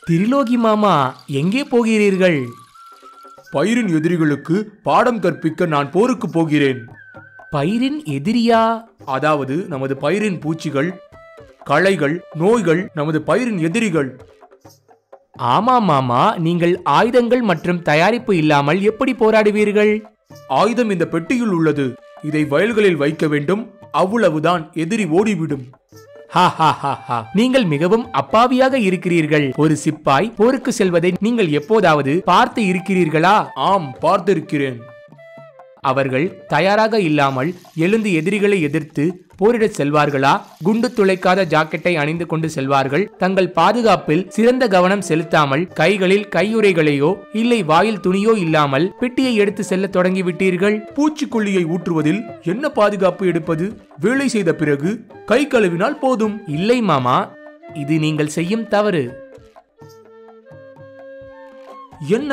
திரிலோகி மாமா எங்கே போகிறீர்கள் பயிரின் எதிரிகளுக்கு பாடம் கற்பிக்க நான் போருக்கு போகிறேன் பயிரின் எதிரியா அதாவது நமது பயிரின் பூச்சிகள் களைகள் நோய்கள் நமது பயிரின் எதிரிகள் ஆமாம் மாமா நீங்கள் ஆயுதங்கள் மற்றும் தயாரிப்பு இல்லாமல் எப்படி போராடுவீர்கள் ஆயுதம் இந்த பெட்டியில் உள்ளது இதை வயல்களில் வைக்க வேண்டும் அவ்வளவுதான் எதிரி ஓடிவிடும் ஹா ஹா ஹா ஹா நீங்கள் மிகவும் அப்பாவியாக இருக்கிறீர்கள் ஒரு சிப்பாய் போருக்கு செல்வதை நீங்கள் எப்போதாவது பார்த்து இருக்கிறீர்களா ஆம் பார்த்திருக்கிறேன் அவர்கள் தயாராக இல்லாமல் எழுந்து எதிரிகளை எதிர்த்து போரிடச் செல்வார்களா குண்டு துளைக்காத ஜாக்கெட்டை அணிந்து கொண்டு செல்வார்கள் தங்கள் பாதுகாப்பில் சிறந்த கவனம் செலுத்தாமல் கைகளில் கையுறைகளையோ இல்லை வாயில் துணியோ இல்லாமல் பெட்டியை எடுத்து செல்ல தொடங்கிவிட்டீர்கள் பூச்சிக்கொல்லியை ஊற்றுவதில் என்ன பாதுகாப்பு எடுப்பது வேலை செய்த பிறகு கை கழுவினால் போதும் இல்லை மாமா இது நீங்கள் செய்யும் தவறு என்ன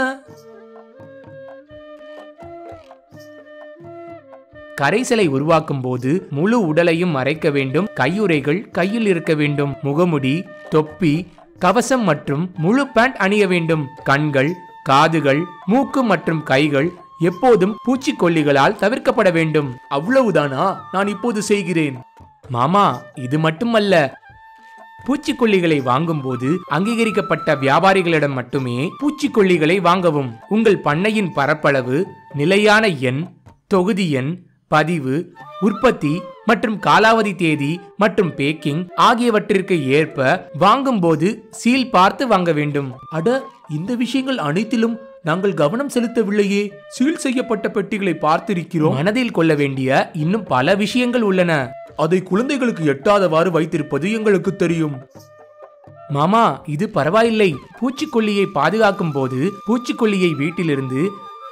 கரைசலை உருவாக்கும் போது முழு உடலையும் மறைக்க வேண்டும் கையுறைகள் கையில் இருக்க வேண்டும் முகமுடி தொப்பி கவசம் மற்றும் முழு பேண்ட் அணிய வேண்டும் கண்கள் காதுகள் மூக்கு மற்றும் கைகள் எப்போதும் பூச்சிக்கொல்லிகளால் தவிர்க்கப்பட வேண்டும் அவ்வளவுதானா நான் இப்போது செய்கிறேன் மாமா இது மட்டுமல்ல பூச்சிக்கொல்லிகளை வாங்கும்போது அங்கீகரிக்கப்பட்ட வியாபாரிகளிடம் மட்டுமே பூச்சிக்கொல்லிகளை வாங்கவும் உங்கள் பண்ணையின் பரப்பளவு நிலையான எண் தொகுதி எண் பதிவு உற்பத்தி மற்றும் காலாவதி தேதி மற்றும் பேக்கிங் ஆகியவற்றிற்கு ஏற்ப வாங்கும்போது சீல் பார்த்து வாங்க வேண்டும் அட இந்த விஷயங்கள் அனைத்திலும் நாங்கள் கவனம் செலுத்தவில்லையே சீல் செய்யப்பட்ட பெட்டிகளை பார்த்திருக்கிறோம் மனதில் கொள்ள வேண்டிய இன்னும் பல விஷயங்கள் உள்ளன அதை குழந்தைகளுக்கு எட்டாதவாறு வைத்திருப்பது எங்களுக்கு தெரியும் மாமா இது பரவாயில்லை பூச்சிக்கொல்லியை பாதுகாக்கும் போது பூச்சிக்கொல்லியை வீட்டிலிருந்து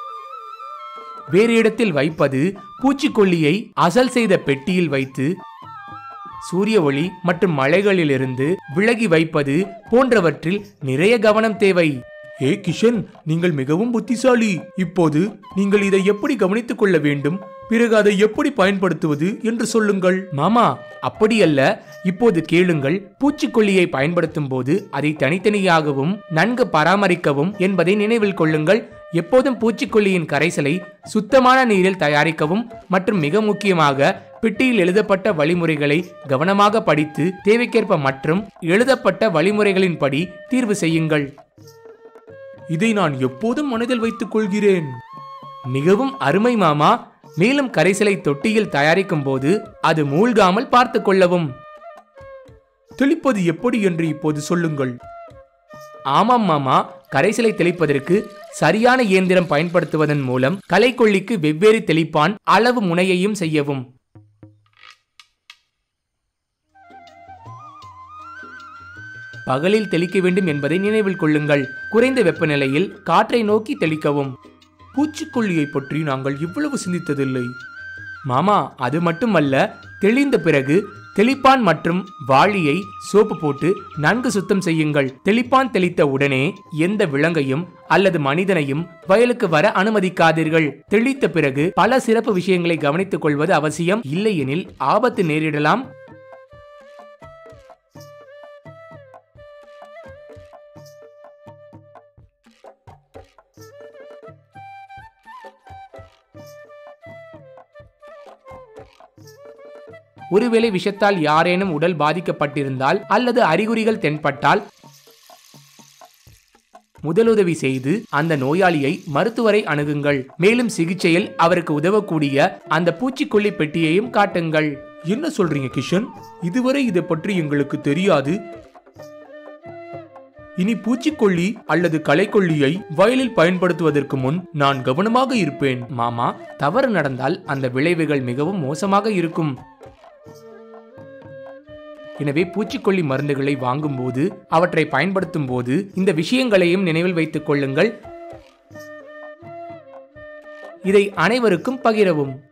வேறு இடத்தில் வைப்பது பூச்சிக்கொல்லியை அசல் செய்த பெட்டியில் வைத்து சூரிய ஒளி மற்றும் மழைகளிலிருந்து விலகி வைப்பது போன்றவற்றில் நிறைய கவனம் தேவை ஏ கிஷன் நீங்கள் மிகவும் புத்திசாலி இப்போது நீங்கள் இதை எப்படி கவனித்துக் கொள்ள வேண்டும் பிறகு அதை எப்படி பயன்படுத்துவது என்று சொல்லுங்கள் மாமா அப்படியல்ல இப்போது கேளுங்கள் பூச்சிக்கொல்லியை பயன்படுத்தும் போது அதை தனித்தனியாகவும் நன்கு பராமரிக்கவும் என்பதை நினைவில் கொள்ளுங்கள் எப்போதும் பூச்சிக்கொல்லியின் கரைசலை சுத்தமான நீரில் தயாரிக்கவும் மற்றும் மிக முக்கியமாக பெட்டியில் எழுதப்பட்ட வழிமுறைகளை கவனமாக படித்து தேவைக்கேற்ப மற்றும் எழுதப்பட்ட வழிமுறைகளின்படி தீர்வு செய்யுங்கள் இதை நான் எப்போதும் மனதில் வைத்துக் கொள்கிறேன் மிகவும் அருமை மாமா மேலும் கரைசலை தொட்டியில் தயாரிக்கும் போது அது மூழ்காமல் பார்த்துக் கொள்ளவும் தெளிப்பது எப்படி என்று இப்போது சொல்லுங்கள் ஆமாம் மாமா கரைசலை தெளிப்பதற்கு சரியான இயந்திரம் பயன்படுத்துவதன் மூலம் களைக்கொல்லிக்கு வெவ்வேறு தெளிப்பான் அளவு முனையையும் செய்யவும் பகலில் தெளிக்க வேண்டும் என்பதை நினைவில் கொள்ளுங்கள் குறைந்த வெப்பநிலையில் காற்றை நோக்கி தெளிக்கவும் பூச்சிக்கொல்லியை பற்றி நாங்கள் இவ்வளவு சிந்தித்ததில்லை மாமா அது மட்டுமல்ல தெளிந்த பிறகு தெளிப்பான் மற்றும் வாளியை சோப்பு போட்டு நன்கு சுத்தம் செய்யுங்கள் தெளிப்பான் தெளித்த உடனே எந்த விலங்கையும் அல்லது மனிதனையும் வயலுக்கு வர அனுமதிக்காதீர்கள் தெளித்த பிறகு பல சிறப்பு விஷயங்களை கவனித்துக் கொள்வது அவசியம் இல்லையெனில் ஆபத்து நேரிடலாம் ஒருவேளை விஷத்தால் யாரேனும் உடல் பாதிக்கப்பட்டிருந்தால் அல்லது அறிகுறிகள் தென்பட்டால் முதலுதவி செய்து அந்த நோயாளியை மருத்துவரை அணுகுங்கள் மேலும் சிகிச்சையில் அவருக்கு உதவக்கூடிய அந்த பூச்சிக்கொல்லி பெட்டியையும் காட்டுங்கள் என்ன சொல்றீங்க கிஷன் இதுவரை இதை பற்றி எங்களுக்கு தெரியாது இனி பூச்சிக்கொல்லி அல்லது களைக்கொல்லியை வயலில் பயன்படுத்துவதற்கு முன் நான் கவனமாக இருப்பேன் மாமா தவறு நடந்தால் அந்த விளைவுகள் மிகவும் மோசமாக இருக்கும் எனவே பூச்சிக்கொல்லி மருந்துகளை வாங்கும்போது அவற்றை பயன்படுத்தும் போது இந்த விஷயங்களையும் நினைவில் வைத்துக் கொள்ளுங்கள் இதை அனைவருக்கும் பகிரவும்